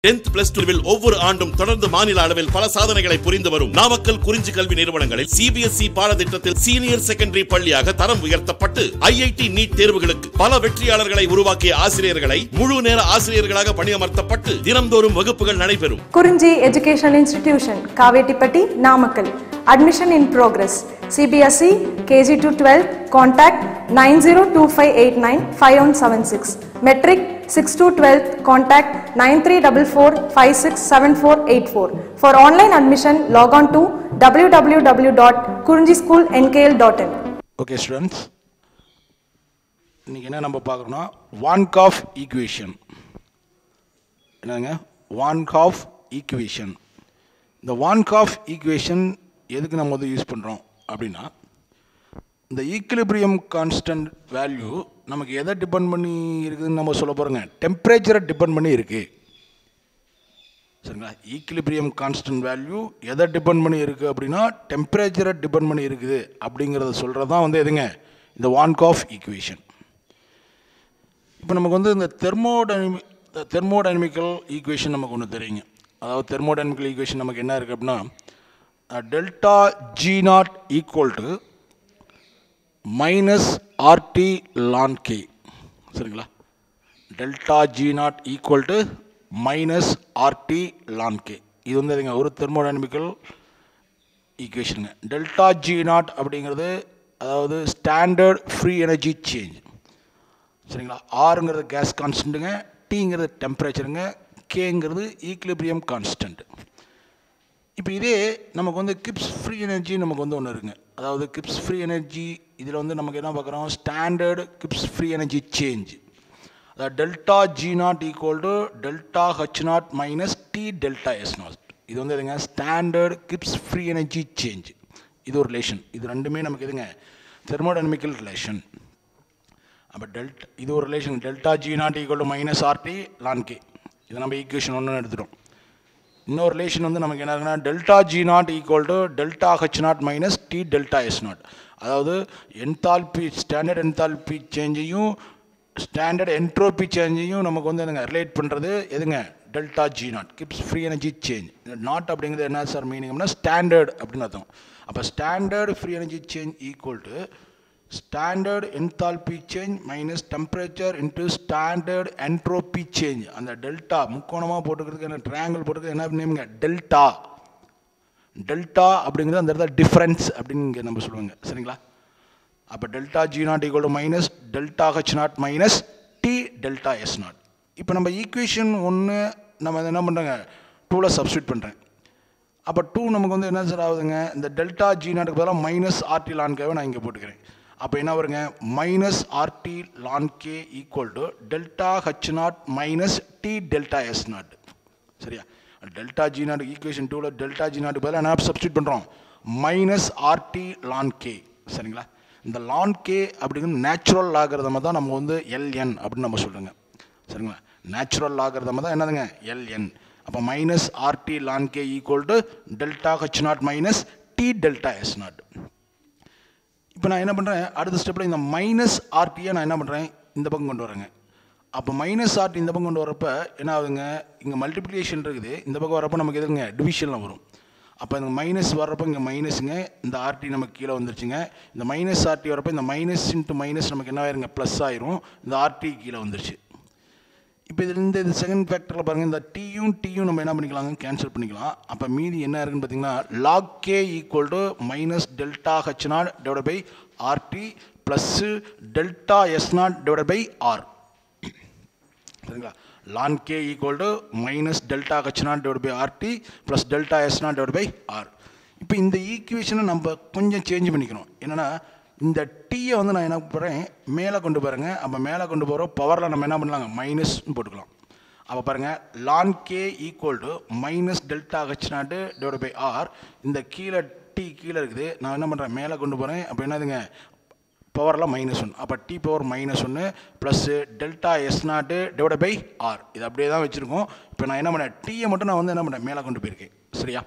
Tenth plus டூவில் ஒவ்வொரு ஆண்டும் தொடர்ந்து மாநில அளவில் பல சாதனைகளை புரிந்து வரும் நாமக்கல் குறிஞ்சி கல்வி நிறுவனங்களில் சிபிஎஸ்இ பாடத்திட்டத்தில் சீனியர் செகண்டரி பள்ளியாக தரம் உயர்த்தப்பட்டு ஐஐடி நீட் தேர்வுகளுக்கு பல வெற்றியாளர்களை உருவாக்கிய ஆசிரியர்களை முழு நேர ஆசிரியர்களாக பணியமர்த்தப்பட்டு தினம்தோறும் வகுப்புகள் நடைபெறும் Kurinji educational institution Kavettipatti Namakkal admission in progress CBSE KG to twelve contact nine zero two five eight nine five one seven six matric six to 12th contact 9344567484 for online admission log on to www.kurinjischoolnkl.in okay students இன்றைக்கி என்ன நம்ம பார்க்குறோம்னா வான்க் of equation என்னங்க வான்க் of equation இந்த வான்க் of equation எதுக்கு நம்ம வந்து use பண்ணுறோம் அப்படின்னா இந்த ஈக்குலிபிரியம் கான்ஸ்டன்ட் வேல்யூ நமக்கு எதை டிபெண்ட் பண்ணி இருக்குதுன்னு நம்ம சொல்ல போகிறோங்க டெம்பரேச்சரை டிபெண்ட் பண்ணி இருக்குது சரிங்களா ஈக்குலிபிரியம் கான்ஸ்டன்ட் வேல்யூ எதை டிபெண்ட் பண்ணி இருக்குது அப்படின்னா டெம்பரேச்சரை டிபெண்ட் பண்ணி இருக்குது அப்படிங்கிறத சொல்கிறது தான் வந்து எதுங்க இந்த வான்க் ஆஃப் ஈக்குவேஷன் இப்போ நமக்கு வந்து இந்த தெர்மோடைனமி தெர்மோடைனமிக்கல் ஈக்குவேஷன் நமக்கு ஒன்று தெரியுங்க அதாவது தெர்மோடைனமிக்கல் ஈக்குவேஷன் நமக்கு என்ன இருக்குது அப்படின்னா delta G naught equal to minus RT ln K சரிங்களா delta G naught equal to minus RT ln K இது வந்து எதுங்க ஒரு தெர்மோடைனமிக்கல் ஈக்குவேஷனுங்க டெல்டா ஜி நாட் அப்படிங்கிறது அதாவது ஸ்டாண்டர்ட் ஃப்ரீ எனர்ஜி சேஞ்ச் சரிங்களா ஆறுங்கிறது கேஸ் கான்ஸ்டன்ட்டுங்க டீங்கிறது டெம்பரேச்சருங்க கேங்கிறது ஈக்லிபிரியம் கான்ஸ்டன்ட் இப்போ இதே நமக்கு வந்து கிப்ஸ் ஃப்ரீ எனர்ஜி நமக்கு வந்து ஒன்று இருக்குங்க அதாவது கிப்ஸ் ஃப்ரீ எனர்ஜி இதில் வந்து நமக்கு என்ன பார்க்குறோம் standard Gibbs free energy change அதாவது delta G naught equal to delta H naught minus T delta S naught இது வந்து எதுங்க standard Gibbs free energy change இது ஒரு ரிலேஷன் இது ரெண்டுமே நமக்கு எதுங்க தெர்மோடைனமிக்கல் ரிலேஷன் அப்போ டெல்ட் இது ஒரு relation delta G naught equal to minus RT ln K இது நம்ம ஈக்குவேஷன் ஒன்று எடுத்துட்டோம் இன்னொரு ரிலேஷன் வந்து நமக்கு என்ன இருக்குன்னா delta G naught equal to delta H naught minus T delta S naught அதாவது என்தால்பி ஸ்டாண்டர்ட் என்தால்பி சேஞ்சையும் ஸ்டாண்டர்ட் என்ட்ரோபி சேஞ்சையும் நமக்கு வந்து என்னங்க ரிலேட் பண்ணுறது எதுங்க delta G naught Gibbs free energy change naught அப்படிங்கிறது என்ன சார் மீனிங் அப்படின்னா ஸ்டாண்டர்ட் அப்படின்னு அர்த்தம் அப்போ standard free energy change equal to standard enthalpy change minus temperature into standard entropy change அந்த டெல்டா முக்கோணமாக போட்டுக்கிறதுக்கு என்ன ட்ரையாங்கிள் போட்டுக்கிறது என்ன நேமுங்க டெல்டா டெல்டா அப்படிங்கிறது அந்த இடத்துல டிஃப்ரென்ஸ் அப்படின்னு இங்கே நம்ம சொல்லுவாங்க சரிங்களா அப்போ delta G naught equal to minus delta H naught minus T delta S naught இப்போ நம்ம ஈக்குவேஷன் ஒன்று நம்ம அதை என்ன பண்ணுறோங்க டூவில் சப்ஸ்டியூட் பண்ணுறேன் அப்போ டூ நமக்கு வந்து என்ன சார் ஆகுதுங்க இந்த டெல்டா ஜி நாட்டுக்கு பதிலாக மைனஸ் ஆர்டி லான்கேவை நான் இங்கே போட்டுக்கிறேன் அப்போ என்ன வருங்க minus RT ln K equal to delta H naught minus T delta S naught சரியா டெல்டா ஜி நாட் ஈக்குவேஷன் டூவில் டெல்டா ஜி நாட்டுக்கு பதிலாக என்ன சப்ஸ்டியூட் பண்ணுறோம் மைனஸ் ஆர்டி லான் கே சரிங்களா இந்த லான் கே அப்படிங்கிறது நேச்சுரல் ஆகிறத தான் நம்ம வந்து எல்என் அப்படின்னு நம்ம சொல்கிறோங்க சரிங்களா நேச்சுரல் ஆகிறத தான் என்னதுங்க எல்என் அப்போ minus RT ln K equal to delta H naught minus T delta S naught இப்போ நான் என்ன பண்ணுறேன் அடுத்த ஸ்டெப்பில் இந்த மைனஸ் ஆர்டியை நான் என்ன பண்ணுறேன் இந்த பக்கம் கொண்டு வரேங்க அப்போ மைனஸ் ஆர்டி இந்த பக்கம் கொண்டு வரப்போ என்ன ஆகுதுங்க இங்கே மல்டிப்ளிகேஷன் இருக்குது இந்த பக்கம் வரப்போ நமக்கு எதுங்க டிவிஷனில் வரும் அப்போ இந்த மைனஸ் வர்றப்போ இங்கே மைனஸுங்க இந்த ஆர்டி நமக்கு கீழே வந்துருச்சுங்க இந்த மைனஸ் ஆர்டி வரப்போ இந்த மைனஸ் இன்ட்டு மைனஸ் நமக்கு என்ன ஆயிருங்க ப்ளஸ் ஆயிரும் இந்த ஆர்டி கீழே வந்துருச்சு இப்போ இதில் இந்த இது செகண்ட் ஃபேக்டரில் பாருங்கள் இந்த டியும் டியும் நம்ம என்ன பண்ணிக்கலாங்க கேன்சல் பண்ணிக்கலாம் அப்போ மீதி என்ன இருக்குன்னு பார்த்தீங்கன்னா log K equal to minus delta H naught divide by RT plus delta S naught divide by R சரிங்களா ln K equal to minus delta H naught divide by RT plus delta S naught divide by R இப்போ இந்த ஈக்குவேஷனை நம்ம கொஞ்சம் change பண்ணிக்கணும் என்னென்னா இந்த டீயை வந்து நான் என்ன பண்ணுறேன் மேலே கொண்டு போகிறேங்க அப்போ மேலே கொண்டு போகிறோம் பவரில் நம்ம என்ன பண்ணலாங்க மைனஸ்னு போட்டுக்கலாம் அப்போ பாருங்கள் ln K equal to minus delta H naught divide by R இந்த கீழே டி கீழே இருக்குது நான் என்ன பண்ணுறேன் மேலே கொண்டு போகிறேன் அப்போ என்னதுங்க பவரில் மைனஸ் ஒன் அப்போ டி பவர் மைனஸ் ஒன்று plus delta S naught divide by R இது அப்படியே தான் வச்சுருக்கோம் இப்போ நான் என்ன பண்ணேன் டீயை மட்டும் நான் வந்து என்ன பண்ணேன் மேலே கொண்டு போயிருக்கேன் சரியா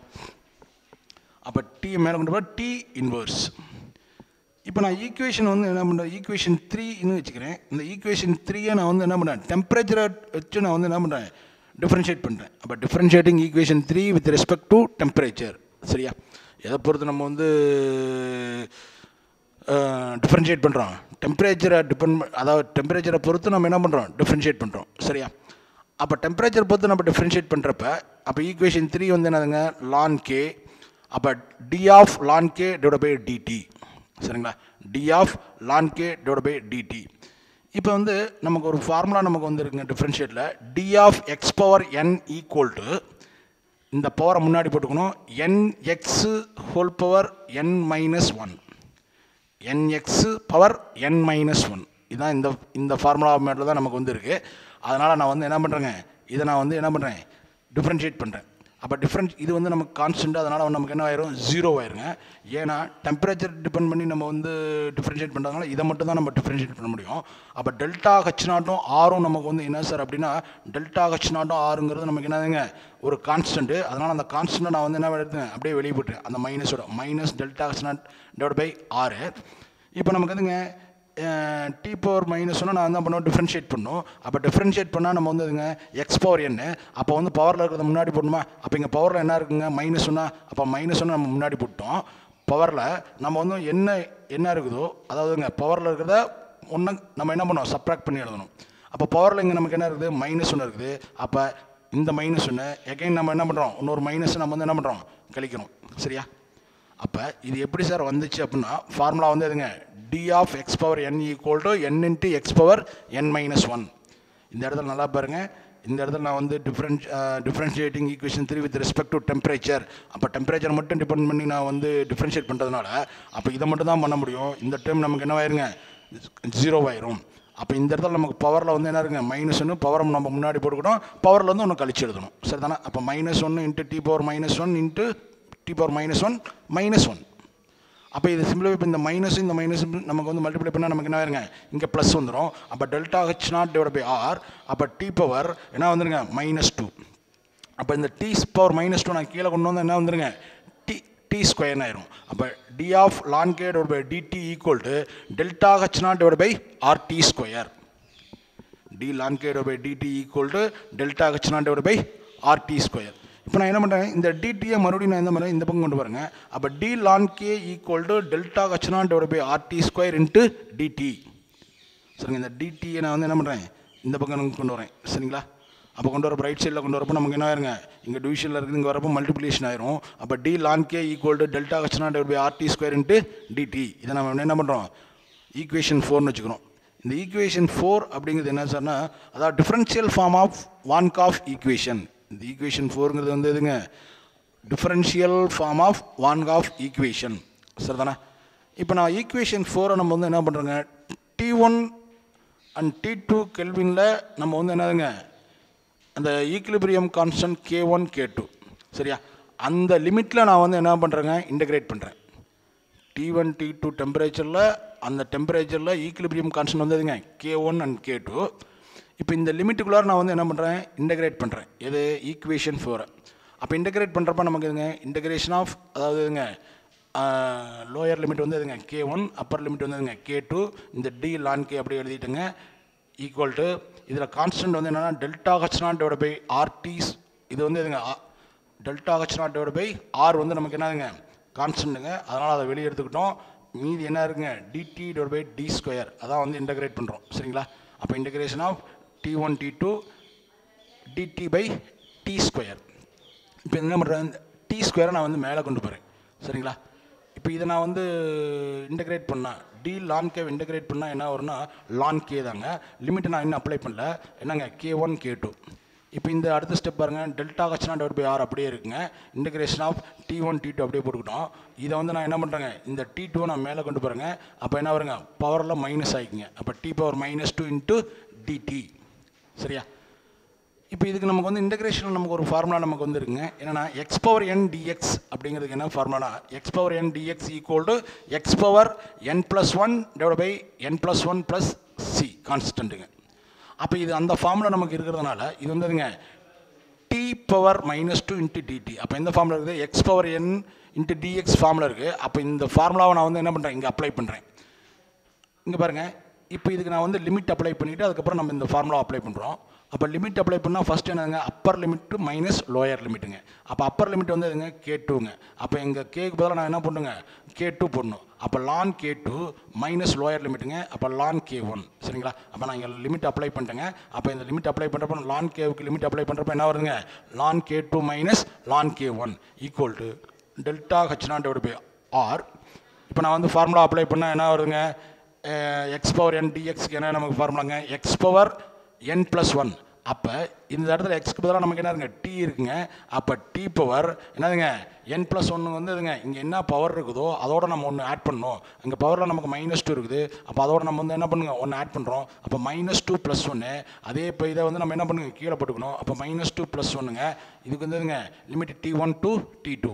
அப்போ டீ மேலே கொண்டு போய் டி இன்வர்ஸ் இப்போ நான் ஈக்குவேஷன் வந்து என்ன பண்ணுறேன் ஈக்குவேஷன் த்ரீன்னு வச்சுக்கிறேன் இந்த ஈக்குவேஷன் த்ரீயை நான் வந்து என்ன பண்ணுறேன் டெம்பரேச்சரை வச்சு நான் வந்து என்ன பண்ணுறேன் டிஃப்ரென்ஷியேட் பண்ணுறேன் அப்போ differentiating equation three with respect to temperature சரியா எதை பொறுத்து நம்ம வந்து டிஃப்ரென்ஷியேட் பண்ணுறோம் டெம்பரேச்சரை டிபெண்ட் அதாவது டெம்பரேச்சரை பொறுத்து நம்ம என்ன பண்ணுறோம் டிஃப்ரென்ஷியேட் பண்ணுறோம் சரியா அப்போ டெம்பரேச்சர் பொறுத்து நம்ம டிஃப்ரென்ஷியேட் பண்ணுறப்ப அப்போ ஈக்குவேஷன் த்ரீ வந்து என்னதுங்க லான் கே அப்போ d of ln K divide by dT சரிங்களா d of ln K divide by dT இப்போ வந்து நமக்கு ஒரு ஃபார்முலா நமக்கு வந்துருக்குங்க டிஃப்ரென்ஷியேட்டில் d of x power n equal to இந்த பவரை முன்னாடி போட்டுக்கணும் n x whole power n minus one nx power n minus one இதுதான் இந்த இந்த ஃபார்முலா மேட்டில் தான் நமக்கு வந்துருக்கு அதனால் நான் வந்து என்ன பண்ணுறேங்க இதை நான் வந்து என்ன பண்ணுறேன் டிஃப்ரென்ஷியேட் பண்ணுறேன் அப்போ டிஃப்ரென்ஸ் இது வந்து நமக்கு கான்ஸ்டன்ட் அதனால் நமக்கு என்ன ஆயிரும் ஜீரோ ஆயிருங்க ஏன்னா டெம்பரேச்சர் டிபெண்ட் பண்ணி நம்ம வந்து டிஃப்ரென்ஷியேட் பண்ணுறதுனால இதை மட்டும் தான் நம்ம டிஃப்ரென்ஷியேட் பண்ண முடியும் அப்போ டெல்டா ஹச் நாட்டும் ஆரும் நமக்கு வந்து என்ன சார் அப்படின்னா டெல்டா ஹச் நாட்டும் ஆறுங்கிறது நமக்கு என்னதுங்க ஒரு கான்ஸ்டன்ட்டு அதனால் அந்த கான்ஸ்டன்ட்டை நான் வந்து என்ன எடுத்தேன் அப்படியே வெளியே போட்டேன் அந்த மைனஸோட minus delta H naught divide by R இப்போ நமக்கு வந்துங்க டி பவர் மைனஸ் ஒன்று நான் என்ன பண்ணுவோம் டிஃப்ரென்ஷியேட் பண்ணும் அப்போ டிஃப்ரென்ஷியேட் பண்ணால் நம்ம வந்து இதுங்க எக்ஸ் பவர் என்ன அப்போ வந்து பவரில் இருக்கிறத முன்னாடி போடணுமா அப்போ இங்கே பவரில் என்ன இருக்குங்க மைனஸ் ஒன்றா அப்போ மைனஸ் ஒன்று நம்ம முன்னாடி போட்டோம் பவரில் நம்ம வந்து என்ன என்ன இருக்குதோ அதாவதுங்க பவரில் இருக்கிறத ஒன்று நம்ம என்ன பண்ணுவோம் சப்ராக்ட் பண்ணி எழுதணும் அப்போ பவரில் இங்கே நமக்கு என்ன இருக்குது மைனஸ் ஒன்று இருக்குது அப்போ இந்த மைனஸ் ஒன்று எகைன் நம்ம என்ன பண்ணுறோம் இன்னொரு மைனஸ் நம்ம வந்து என்ன பண்ணுறோம் கழிக்கிறோம் சரியா அப்போ இது எப்படி சார் வந்துச்சு அப்படின்னா ஃபார்முலா வந்து எதுங்க d of x power n equal to n into x power n minus one இந்த இடத்துல நல்லா பாருங்கள் இந்த இடத்துல நான் வந்து difference differentiating equation three with respect to temperature அப்போ டெம்பரேச்சர் மட்டும் டிபெண்ட் பண்ணி நான் வந்து டிஃப்ரென்ஷியேட் பண்ணுறதுனால அப்போ இதை மட்டும் தான் பண்ண முடியும் இந்த டைம் நமக்கு என்ன ஆயிருங்க ஜீரோ ஆயிரும் அப்போ இந்த இடத்துல நமக்கு பவரில் வந்து என்ன இருக்குங்க மைனஸ் ஒன்று பவரை நம்ம முன்னாடி போட்டுக்கிட்டோம் பவரில் வந்து ஒன்று கழிச்சு எழுதணும் சரி தானே அப்போ மைனஸ் ஒன்று into T power minus one into T power minus one minus one அப்போ இது சிம்பிளாக இப்போ இந்த மைனஸ் இந்த மைனஸ் நமக்கு வந்து மல்டிப்ளை பண்ணால் நமக்கு என்ன ஆயிருங்க இங்கே ப்ளஸ் வந்துடும் அப்போ delta H naught divide by R அப்போ டி பவர் என்ன வந்துருங்க மைனஸ் டூ அப்போ இந்த டி பவர் மைனஸ் டூ நான் கீழே கொண்டு வந்து என்ன வந்துருங்க டி டி ஸ்கொயர்னு ஆயிரும் அப்போ d of ln K divide by dT equal to delta H naught divide by R T square d ln K divide by dT equal to delta H naught divide by R T square இப்போ நான் என்ன பண்ணுறேன் இந்த டிடியை மறுபடியும் நான் என்ன பண்ணுறேன் இந்த பக்கம் கொண்டு வரேங்க அப்போ d ln K equal to delta H naught divide by R T square into dT சரிங்க இந்த டிடியை நான் வந்து என்ன பண்ணுறேன் இந்த பக்கம் கொண்டு வரேன் சரிங்களா அப்போ கொண்டு வரப்போ ரைட் சைடில் கொண்டு வரப்போ நமக்கு என்ன ஆயிருங்க இங்கே டிவிஷனில் இருக்குது இங்கே வரப்போ மல்டிப்ளிகேஷன் ஆயிரும் அப்போ d ln K equal to delta H naught divide by R T square into dT இதை நம்ம என்ன பண்ணுறோம் ஈக்குவேஷன் ஃபோர்னு வச்சுக்கிறோம் இந்த ஈக்குவேஷன் ஃபோர் அப்படிங்கிறது என்ன சார்னா அதாவது differential form of van't Hoff equation இந்த ஈக்குவேஷன் ஃபோருங்கிறது வந்து எதுங்க differential form of van't Hoff equation சரிதானே இப்போ நான் ஈக்குவேஷன் ஃபோரை நம்ம வந்து என்ன பண்ணுறோங்க T one and T two கெல்வினில் நம்ம வந்து என்னதுங்க அந்த equilibrium constant K one K two சரியா அந்த லிமிட்டில் நான் வந்து என்ன பண்ணுறேங்க இன்டகிரேட் பண்ணுறேன் டி ஒன் டி டூ டெம்பரேச்சரில் அந்த டெம்பரேச்சரில் ஈக்குலிபிரியம் கான்ஸ்டன்ட் வந்து எதுங்க K one and K two இப்போ இந்த லிமிட்டுக்குள்ளார நான் வந்து என்ன பண்ணுறேன் இன்டகிரேட் பண்ணுறேன் எது ஈக்குவேஷன் ஃபோரை அப்போ இன்டகிரேட் பண்ணுறப்ப நமக்கு எதுங்க இன்டகிரேஷன் ஆஃப் அதாவது எதுங்க லோயர் லிமிட் வந்து எதுங்க கே ஒன் அப்பர் லிமிட் வந்து எதுங்க கே டூ இந்த டி லான் கே அப்படி எழுதிட்டுங்க ஈக்குவல் டு இதில் கான்ஸ்டன்ட் வந்து என்னென்னா delta H naught divide by ஆர்டிஸ் இது வந்து எதுங்க delta H naught divide by R வந்து நமக்கு என்னதுங்க கான்ஸ்டன்ட்டுங்க அதனால் அதை வெளியே எடுத்துக்கிட்டோம் மீதி என்ன இருக்குங்க dT divide by T square அதான் வந்து இன்டகிரேட் பண்ணுறோம் சரிங்களா அப்போ integration of T one T two dT by T square இப்போ என்ன பண்ணுறேன் டி ஸ்கொயரை நான் வந்து மேலே கொண்டு போகிறேன் சரிங்களா இப்போ இதை நான் வந்து இன்டகிரேட் பண்ணால் டி லான் கே இன்டகிரேட் பண்ணால் என்ன வரும்னா லான் கே தாங்க லிமிட்டை நான் இன்னும் அப்ளை பண்ணல என்னங்க கே ஒன் கே டூ இப்போ இந்த அடுத்த ஸ்டெப் பாருங்கள் டெல்டா ஹச்னா டிவைட் பை ஆர் அப்படியே இருக்குங்க integration of T one T two அப்படியே போட்டுக்கிட்டோம் இதை வந்து நான் என்ன பண்ணுறேங்க இந்த டி டூவை நான் மேலே கொண்டு போகிறேங்க அப்போ என்ன வருங்க பவரில் மைனஸ் ஆகிக்குங்க அப்போ T power minus two into dT சரியா இப்போ இதுக்கு நமக்கு வந்து இன்டகிரேஷன் நமக்கு ஒரு ஃபார்முலா நமக்கு வந்து இருக்குங்க என்னன்னா எக்ஸ் பவர் என் டிஎக்ஸ் அப்படிங்கிறதுக்கு என்ன formula x power n dx equal to x power n plus one divide by n plus one plus C கான்ஸ்டன்ட்டுங்க அப்போ இது அந்த ஃபார்முலா நமக்கு இருக்கிறதுனால இது வந்துங்க T power minus two into dT அப்போ எந்த ஃபார்முலா இருக்குது x power n into dx formula இருக்குது அப்போ இந்த ஃபார்முலாவை நான் வந்து என்ன பண்ணுறேன் இங்கே அப்ளை பண்ணுறேன் இங்கே பாருங்கள் இப்போ இதுக்கு நான் வந்து லிமிட் அப்ளை பண்ணிவிட்டு அதுக்கப்புறம் நம்ம இந்த ஃபார்முலா அப்ளை பண்ணுறோம் அப்போ லிமிட் அப்ளை பண்ணால் ஃபஸ்ட் என்னதுங்க அப்பர் லிமிட்டு மைனஸ் லோயர் லிமிட்டுங்க அப்போ அப்பர் லிமிட் வந்து எதுங்க கே டூங்க அப்போ எங்கள் கேக்கு பதிலாக நான் என்ன பண்ணுங்க கே டூ போடணும் அப்போ ln K two minus lower லிமிட்டுங்க அப்போ லான் கே ஒன் சரிங்களா அப்போ நான் இங்கே லிமிட் அப்ளை பண்ணிட்டேங்க அப்போ இந்த லிமிட் அப்ளை பண்ணுறப்ப லான் கேவுக்கு லிமிட் அப்ளை பண்ணுறப்ப என்ன வருதுங்க ln K two minus ln K one equal to delta H naught divide by R இப்போ நான் வந்து ஃபார்முலா அப்ளை பண்ணால் என்ன வருதுங்க எக்ஸ் பவர் என் டிஎக்ஸ்க்கு என்ன நமக்கு ஃபார்முலாங்க x power n plus one அப்போ இந்த இடத்துல எக்ஸ்க்கு பதிலாக நமக்கு என்ன இருக்குங்க டி இருக்குங்க அப்போ டி பவர் என்னதுங்க என் ப்ளஸ் ஒன்று வந்து இதுங்க இங்கே என்ன பவர் இருக்குதோ அதோட நம்ம ஒன்று ஆட் பண்ணணும் இங்கே பவரில் நமக்கு மைனஸ் டூ இருக்குது அப்போ அதோட நம்ம வந்து என்ன பண்ணுங்க ஒன்று ஆட் பண்ணுறோம் அப்போ மைனஸ் டூ ப்ளஸ் ஒன்று அதே இப்போ இதை வந்து நம்ம என்ன பண்ணுங்க கீழே போட்டுக்கணும் அப்போ மைனஸ் டூ ப்ளஸ் ஒன்றுங்க இதுக்கு வந்து இதுங்க limit T one to T two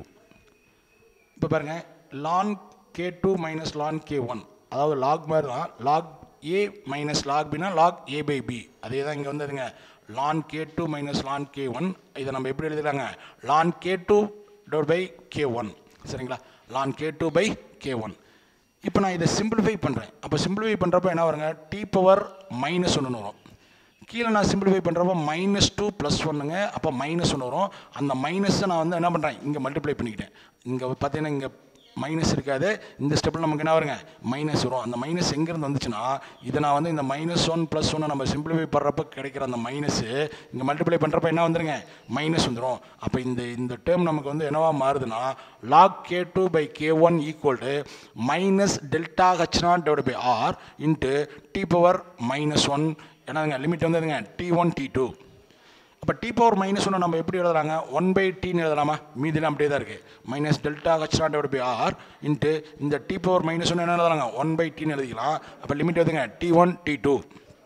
இப்போ பாருங்கள் ln K two minus ln K one அதாவது லாக் மாதிரி தான் லாக் ஏ மைனஸ் லாக் பினா லாக் ஏ பை பி அதே தான் இங்கே வந்ததுங்க ln K two minus ln K one இதை நம்ம எப்படி எழுதிக்கலாங்க லான் கே டூ டோட் பை கே ஒன் சரிங்களா ln K two by K one இப்போ நான் இதை சிம்பிளிஃபை பண்ணுறேன் அப்போ சிம்பிளிஃபை பண்ணுறப்ப என்ன வருங்க டி பவர் மைனஸ் ஒன்று வரும் கீழே நான் சிம்பிளிஃபை பண்ணுறப்ப மைனஸ் டூ ப்ளஸ் ஒன்றுங்க அப்போ மைனஸ் ஒன்று வரும் அந்த மைனஸை நான் வந்து என்ன பண்ணுறேன் இங்கே மல்டிப்ளை பண்ணிக்கிட்டேன் இங்கே பார்த்தீங்கன்னா இங்கே மைனஸ் இருக்காது இந்த ஸ்டெப்பில் நமக்கு என்ன வருங்க மைனஸ் வரும் அந்த மைனஸ் எங்கேருந்து வந்துச்சுன்னா இதை நான் வந்து இந்த மைனஸ் ஒன் ப்ளஸ் ஒன்று நம்ம சிம்பிளிஃபை பண்ணுறப்ப கிடைக்கிற அந்த மைனஸு இங்கே மல்டிப்ளை பண்ணுறப்ப என்ன வந்துருங்க மைனஸ் வந்துடும் அப்போ இந்த இந்த டேர்ம் நமக்கு வந்து என்னவா மாறுதுன்னா log K two by K one equal to minus delta H naught divide by R into T power minus one என்னதுங்க லிமிட் வந்து எதுங்க டி ஒன் டி டூ அப்போ டி பவர் மைனஸ் ஒன்று நம்ம எப்படி எழுதுறாங்க ஒன் பை டின்னு எழுதலாமா மீதிலாம் அப்படியே தான் இருக்குது minus delta H naught divide by R into இந்த டி பவர் மைனஸ் ஒன்று என்ன எழுதுறாங்க ஒன் பை டின்னு எழுதிக்கலாம் அப்போ லிமிட் எதுங்க டி ஒன் டி டூ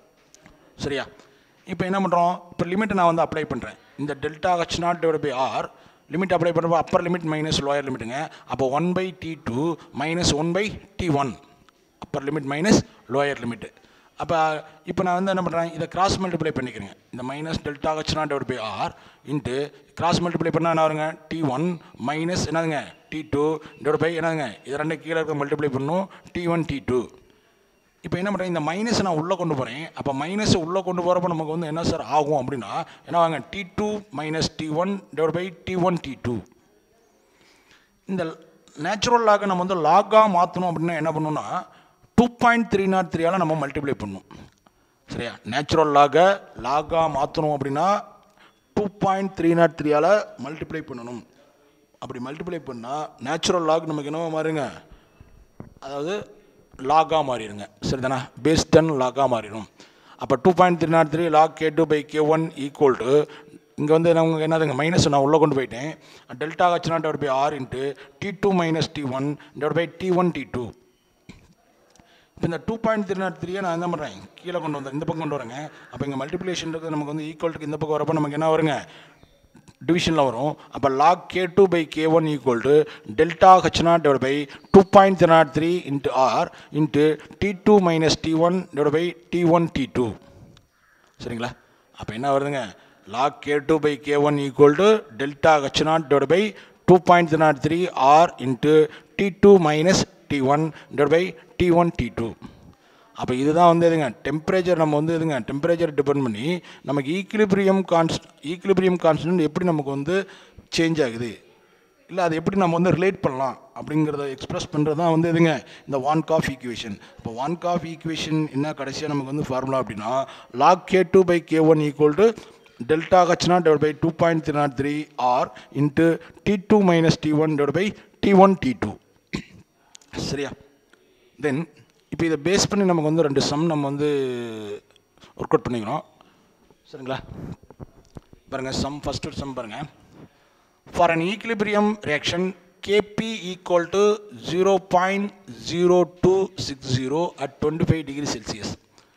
சரியா இப்போ என்ன பண்ணுறோம் இப்போ லிமிட்டை நான் வந்து அப்ளை பண்ணுறேன் இந்த delta H naught divide by R limit apply பண்ணுறப்போ அப்பர் லிமிட் மைனஸ் லோயர் லிமிட்டுங்க அப்போ one by T two minus one by T one upper limit minus lower limit அப்போ இப்போ நான் வந்து என்ன பண்ணுறேன் இதை கிராஸ் மல்டிப்ளை பண்ணிக்கிறேங்க இந்த minus delta H naught divide by R into cross multiply பண்ணால் என்ன வருங்க டி ஒன் மைனஸ் என்னதுங்க டி டூ டிவைட் பை என்னதுங்க இது ரெண்டு கீழே இருக்க மல்டிப்ளை பண்ணணும் டி ஒன் டி டூ இப்போ என்ன பண்ணுறேன் இந்த மைனஸை நான் உள்ளே கொண்டு போகிறேன் அப்போ மைனஸ் உள்ளே கொண்டு போகிறப்ப நமக்கு வந்து என்ன சார் ஆகும் அப்படின்னா என்ன வாங்க T two minus T one divide by T one T two இந்த நேச்சுரல் லாகை நம்ம வந்து லாகாக மாற்றணும் அப்படின்னா என்ன பண்ணணும்னா டூ பாயிண்ட் த்ரீ நாட் த்ரீயால் நம்ம மல்டிப்ளை பண்ணணும் சரியா நேச்சுரல் லாகை லாகாக மாற்றணும் அப்படின்னா டூ பாயிண்ட் த்ரீ நாட் த்ரீயால் மல்டிப்ளை பண்ணணும் அப்படி மல்டிப்ளை பண்ணால் நேச்சுரல் லாக் நமக்கு என்னவா மாறுங்க அதாவது லாகாக மாறிடுங்க சரிதானே பேஸ் டென் லாகாக மாறிடும் அப்போ two point three naught three log K two by K one equal to இங்கே வந்து நமக்கு என்னதுங்க மைனஸ் நான் உள்ளே கொண்டு போயிட்டேன் delta H naught divide by R into T two minus T one divide by T one T two இப்போ இந்த டூ பாயிண்ட் த்ரீ நாட் த்ரீயை நான் என்ன பண்ணுறேன் கீழே கொண்டு வந்தேன் இந்த பக்கம் கொண்டு வரேங்க அப்போ இங்கே மல்டிப்ளிகேஷன் இருக்குது நமக்கு வந்து ஈக்குவல்ட்டுக்கு இந்த பக்கம் வரப்போ நமக்கு என்ன வருங்க டிவிஷனில் வரும் அப்போ log K two by K one equal to delta H naught divide by two point three naught three into R into T two minus T one divide by T one T two சரிங்களா அப்போ என்ன வருதுங்க log K two by K one equal to delta H naught divide by two point three naught three R into T two minus T one divide by T one T two அப்போ இதுதான் வந்து எதுங்க temperature நம்ம வந்து எதுங்க temperature depend பண்ணி நமக்கு equilibrium கான்ஸ்ட் equilibrium constant எப்படி நமக்கு வந்து சேஞ்ச் ஆகுது இல்லை அதை எப்படி நம்ம வந்து ரிலேட் பண்ணலாம் அப்படிங்கிறத எக்ஸ்பிரஸ் பண்ணுறது தான் வந்து எதுங்க இந்த ஒன் காஃப் ஈக்குவேஷன் இப்போ ஒன் காஃப் ஈக்குவேஷன் என்ன கடைசியாக நமக்கு வந்து ஃபார்முலா அப்படின்னா log K two by K one equal to delta H naught divide by two point three naught three R into T two minus T one divide by T one T two சரியா then இப்போ இதை base பண்ணி நமக்கு வந்து ரெண்டு some நம்ம வந்து work out பண்ணிக்கிறோம் சரிங்களா பாருங்கள் சம் ஃபஸ்ட்டு சம் பாருங்கள் for an equilibrium reaction Kp equal to zero point zero two six zero at twenty five degree Celsius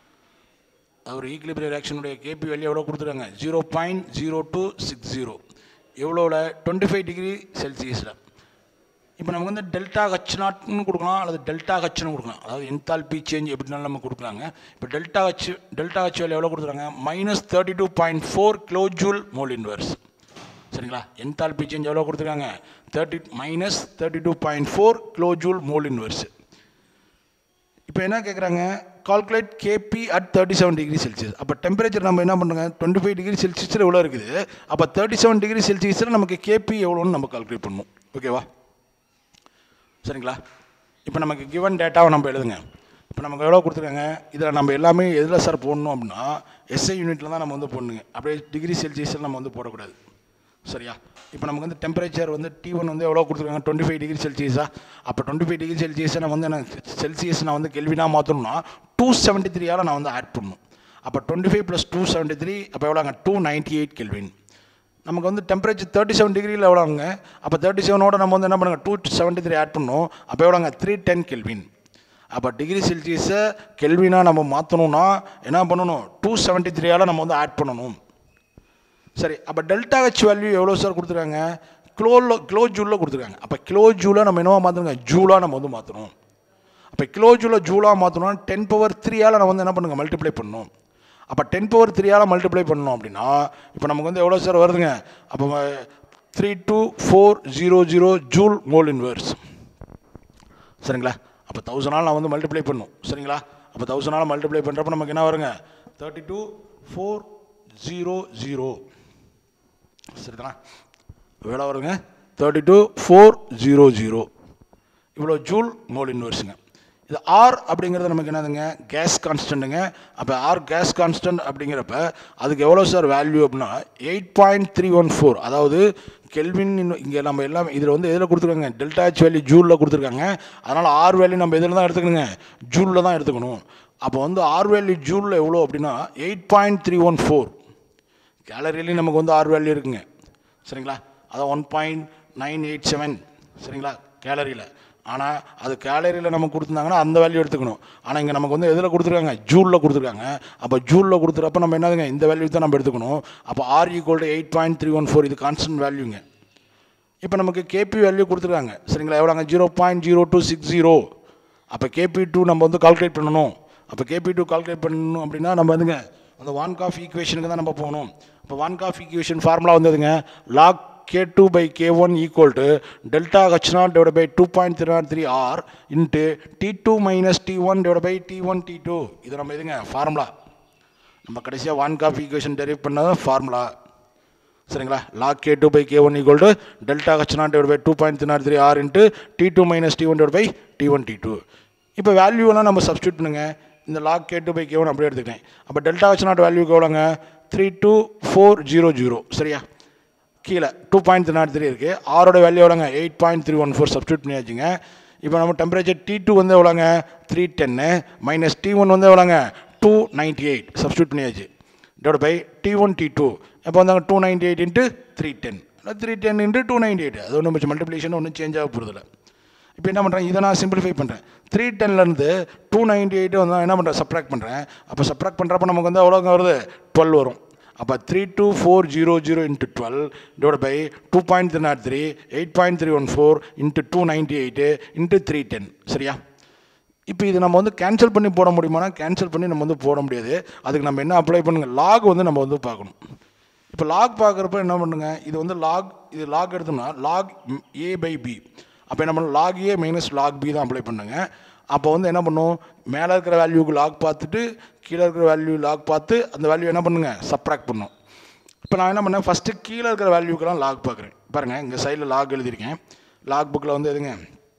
ஒரு ஈக்லிபிரியம் ரியாக்ஷனுடைய கேபி வேல்யூ எவ்வளோ கொடுத்துருக்காங்க zero point zero two six zero எவ்வளோவில் twenty five degree செல்சியஸில் இப்போ நமக்கு வந்து டெல்டா ஹச் நாட்னு கொடுக்கலாம் அல்லது டெல்டா ஹச்னு கொடுக்கலாம் அதாவது என்தால்பி சேஞ்ச் எப்படினாலும் நம்ம கொடுக்குறாங்க இப்போ delta H delta H value எவ்வளோ கொடுத்துருக்காங்க minus thirty two point four kilojoule mole inverse சரிங்களா என்தால்பி சேஞ்ச் எவ்வளோ கொடுத்துருக்காங்க thirty minus thirty two point four kilojoule mole inverse இப்போ என்ன கேட்குறாங்க calculate Kp at thirty seven degree Celsius அப்போ temperature நம்ம என்ன பண்ணுறோங்க டுவெண்ட்டி ஃபைவ் டிகிரி செல்சியஸில் எவ்வளோ இருக்குது அப்போ தேர்ட்டி செவன் டிகிரி செல்சியஸில் நமக்கு கேபி எவ்வளோன்னு நம்ம கால்குலேட் பண்ணணும் ஓகேவா சரிங்களா இப்போ நமக்கு கிவன் டேட்டாவை நம்ம எழுதுங்க இப்போ நமக்கு எவ்வளோ கொடுத்துருக்காங்க இதில் நம்ம எல்லாமே எதில் சார் போடணும் அப்படின்னா எஸ்ஐ யூனிட்டில் தான் நம்ம வந்து போடணுங்க அப்படியே டிகிரி செல்சியஸில் நம்ம வந்து போடக்கூடாது சரியா இப்போ நமக்கு வந்து டெம்பரேச்சர் வந்து டி ஒன் வந்து எவ்வளோ கொடுத்துருக்காங்க டுவெண்ட்டி ஃபைவ் டிகிரி செல்சியஸா அப்போ டுவெண்ட்டி ஃபைவ் டிகிரி செல்சியஸை நான் வந்து நான் செல்சியஸ் நான் வந்து கெல்வினா மாற்றணும்னா டூ செவன்ட்டி த்ரீயால் நான் வந்து ஆட் பண்ணணும் அப்போ twenty five plus two seventy three அப்போ எவ்வளோங்க டூ நைன்ட்டி எயிட் கெல்வின் நமக்கு வந்து டெம்பரேச்சர் தேர்ட்டி செவன் டிகிரியில் எவ்வளோங்க அப்போ தேர்ட்டி செவனோட நம்ம வந்து என்ன பண்ணுங்க டூ செவன்ட்டி த்ரீ ஆட் பண்ணணும் அப்போ எவ்வளோங்க த்ரீ டென் கெல்வின் அப்போ டிகிரி செல்சியஸை கெல்வினாக நம்ம மாற்றணும்னா என்ன பண்ணணும் டூ செவன்ட்டி த்ரீயால் நம்ம வந்து ஆட் பண்ணணும் சரி அப்போ டெல்டா ஹெச் வேல்யூ எவ்வளோ சார் கொடுத்துருக்காங்க கிலோவில் கிலோ ஜூலில் கொடுத்துருக்காங்க அப்போ கிலோ ஜூலை நம்ம என்னவா மாற்றணுங்க ஜூலாக நம்ம வந்து மாற்றணும் அப்போ கிலோ ஜூலை ஜூலாக மாற்றணும்னா டென் பவர் த்ரீயால் நம்ம வந்து என்ன பண்ணுங்க மல்டிப்ளை பண்ணணும் அப்போ டென் பவர் த்ரீயால் மல்டிப்ளை பண்ணணும் அப்படின்னா இப்போ நமக்கு வந்து எவ்வளோ சார் வருதுங்க அப்போ three two four zero zero joule mole inverse சரிங்களா அப்போ தௌசண்டால் நான் வந்து மல்டிப்ளை பண்ணும் சரிங்களா அப்போ தௌசண்டால் மல்டிப்ளை பண்ணுறப்ப நமக்கு என்ன வருங்க thirty two four zero zero சரிதானா எவ்வளோ வருங்க thirty two four zero zero இவ்வளோ ஜூல் மோல் இன்வர்ஸுங்க இது ஆர் அப்படிங்கிறது நமக்கு என்னதுங்க கேஸ் கான்ஸ்டன்ட்டுங்க அப்போ ஆர் கேஸ் கான்ஸ்டன்ட் அப்படிங்கிறப்ப அதுக்கு எவ்வளோ சார் வேல்யூ அப்படின்னா eight point three one four அதாவது கெல்வின் இங்கே நம்ம எல்லாம் இதில் வந்து எதில் கொடுத்துருக்காங்க டெல்டா ஹெச் வேல்யூ ஜூலில் கொடுத்துருக்காங்க அதனால் ஆர் வேல்யூ நம்ம எதில் தான் எடுத்துக்கணுங்க ஜூலில் தான் எடுத்துக்கணும் அப்போ வந்து ஆர் வேல்யூ ஜூலில் எவ்வளோ அப்படின்னா eight point three one four கேலரியிலையும் நமக்கு வந்து ஆர் வேல்யூ இருக்குங்க சரிங்களா அதான் one point nine eight seven சரிங்களா கேலரியில் ஆனால் அது கேலரியில் நமக்கு கொடுத்துருந்தாங்கன்னா அந்த வேல்யூ எடுத்துக்கணும் ஆனால் இங்கே நமக்கு வந்து எதில் கொடுத்துருக்காங்க ஜூலில் கொடுத்துருக்காங்க அப்போ ஜூலில் கொடுத்துறப்ப நம்ம என்னதுங்க இந்த வேல்யூ தான் நம்ம எடுத்துக்கணும் அப்போ R equal to eight point three one four இது கான்ஸ்டன்ட் வேல்யூங்க இப்போ நமக்கு கேபி வேல்யூ கொடுத்துருக்காங்க சரிங்களா எவ்வளோங்க zero point zero two six zero அப்போ கேபி டூ நம்ம வந்து கால்குலேட் பண்ணணும் அப்போ கேபி டூ கால்குலேட் பண்ணணும் அப்படின்னா நம்ம வந்துங்க அந்த ஒன் காஃப் ஈக்குவேஷனுக்கு தான் நம்ம போகணும் இப்போ ஒன் காஃப் ஈக்குவேஷன் ஃபார்முலா வந்ததுங்க log K two by K one equal to delta H naught divide by two point three naught three R into T two minus T one divide by T one T two இது நம்ம இதுங்க formula நம்ம கடைசியாக Van't Hoff equation derive பண்ணது formula சரிங்களா log K two by K one equal to delta H naught divide by two point three naught three R into T two minus T one divide by T one T two இப்போ வேல்யூவெல்லாம் நம்ம substitute பண்ணுங்க இந்த log K two by K one அப்படியே எடுத்துக்கிட்டேன் அப்போ delta H naught வேல்யூக்கு எவ்வளோங்க three two four zero zero சரியா கீழே two point three naught three இருக்குது ஆரோட வேல்யூ எவ்வளோங்க eight point three one four substitute பண்ணியாச்சுங்க இப்போ நம்ம டெம்பரேச்சர் டி டூ வந்து எவ்வளோங்க three ten minus T one வந்து எவ்வளோங்க டூ நைன்ட்டி எயிட் சப்ஸ்டியூட் பண்ணியாச்சு divide by T one T two இப்போ வந்தாங்க two ninety eight into three ten three ten into two ninety eight அது ஒன்றும் மல்டிப்ளிகேஷன் ஒன்றும் சேஞ்ச் ஆக போகிறதில்ல இப்போ என்ன பண்ணுறேன் இதை நான் சிம்பிளிஃபை பண்ணுறேன் த்ரீ டென்லேருந்து டூ நைன்ட்டி எயிட் வந்து நான் என்ன பண்ணுறேன் சப்ராக்ட் பண்ணுறேன் அப்போ சப்ராக்ட் பண்ணுறப்ப நமக்கு வந்து எவ்வளோங்க வருது டுவெல் வரும் அப்போ three two four zero zero into twelve divide by two point three naught three eight point three one four into two ninety eight into three ten சரியா இப்போ இது நம்ம வந்து கேன்சல் பண்ணி போட முடியுமானா கேன்சல் பண்ணி நம்ம வந்து போட முடியாது அதுக்கு நம்ம என்ன அப்ளை பண்ணுங்க லாக் வந்து நம்ம வந்து பார்க்கணும் இப்போ லாக் பார்க்குறப்ப என்ன பண்ணுங்க இது வந்து லாக் இது லாக் எடுத்தோம்னா லாக் ஏ பை பி அப்போ என்ன பண்ணணும் log A minus log B தான் அப்ளை பண்ணுங்க அப்போ வந்து என்ன பண்ணும் மேலே இருக்கிற வேல்யூக்கு லாக் பார்த்துட்டு கீழே இருக்கிற வேல்யூ லாக் பார்த்து அந்த வேல்யூ என்ன பண்ணுங்க சப்ராக்ட் பண்ணும் இப்போ நான் என்ன பண்ணேன் ஃபஸ்ட்டு கீழே இருக்கிற வேல்யூக்கெல்லாம் லாக் பார்க்குறேன் பாருங்கள் இங்கே சைடில் லாக் எழுதியிருக்கேன் லாக் புக்கில் வந்து எதுங்க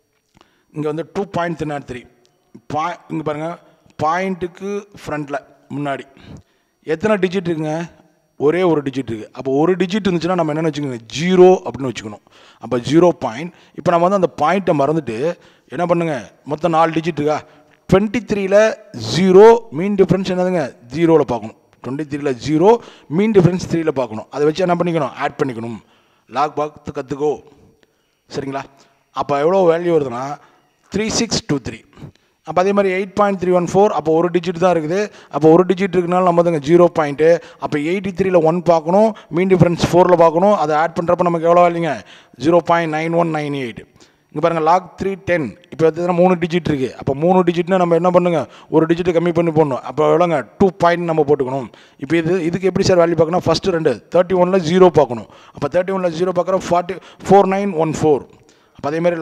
இங்கே வந்து two point three naught three by இங்கே பாருங்கள் பாயிண்ட்டுக்கு ஃப்ரண்ட்டில் முன்னாடி எத்தனை டிஜிட் இருக்குங்க ஒரே ஒரு டிஜிட் இருக்குது அப்போ ஒரு டிஜிட் இருந்துச்சுன்னா நம்ம என்னென்னு வச்சுக்கோங்க ஜீரோ அப்படின்னு வச்சுக்கணும் அப்போ ஜீரோ பாயிண்ட் இப்போ நம்ம வந்து அந்த பாயிண்ட்டை மறந்துட்டு என்ன பண்ணுங்க மொத்தம் நாலு டிஜிட் இருக்கா டுவெண்ட்டி த்ரீல ஜீரோ மீன் டிஃப்ரென்ஸ் என்னதுங்க ஜீரோவில் பார்க்கணும் டுவெண்ட்டி த்ரீல ஜீரோ மீன் டிஃப்ரென்ஸ் த்ரீல பார்க்கணும் அதை வச்சு என்ன பண்ணிக்கணும் ஆட் பண்ணிக்கணும் லாக் பார்த்து கற்றுக்கோ சரிங்களா அப்போ எவ்வளோ வேல்யூ வருதுன்னா த்ரீ சிக்ஸ் டூ த்ரீ அப்போ அதே மாதிரி eight point three one four அப்போ ஒரு டிஜிட் தான் இருக்குது அப்போ ஒரு டிஜிட் இருக்குனால நம்ம வந்து ஜீரோ பாயிண்ட்டு அப்போ எயிட்டி த்ரீல ஒன் பார்க்கணும் மீன் டிஃப்ரென்ஸ் ஃபோரில் பார்க்கணும் அதை ஆட் பண்ணுறப்ப நமக்கு எவ்வளோ இல்லைங்க zero point nine one nine eight இங்கே பாருங்கள் லாக் த்ரீ டென் இப்போ பார்த்தீங்கன்னா மூணு டிஜிட் இருக்குது அப்போ மூணு டிஜிட்னா நம்ம என்ன பண்ணுங்க ஒரு டிஜிட் கம்மி பண்ணி போடணும் அப்போ எவ்வளோங்க டூ பாயிண்ட் நம்ம போட்டுக்கணும் இப்போ இது இதுக்கு எப்படி சார் வேல்யூ பார்க்கணும் ஃபஸ்ட்டு ரெண்டு தேர்ட்டி ஒனில் ஜீரோ பார்க்கணும் அப்போ தேர்ட்டி ஒனில் ஜீரோ பார்க்குறோம் forty four nine one four அப்போ அதே மாதிரி லாக்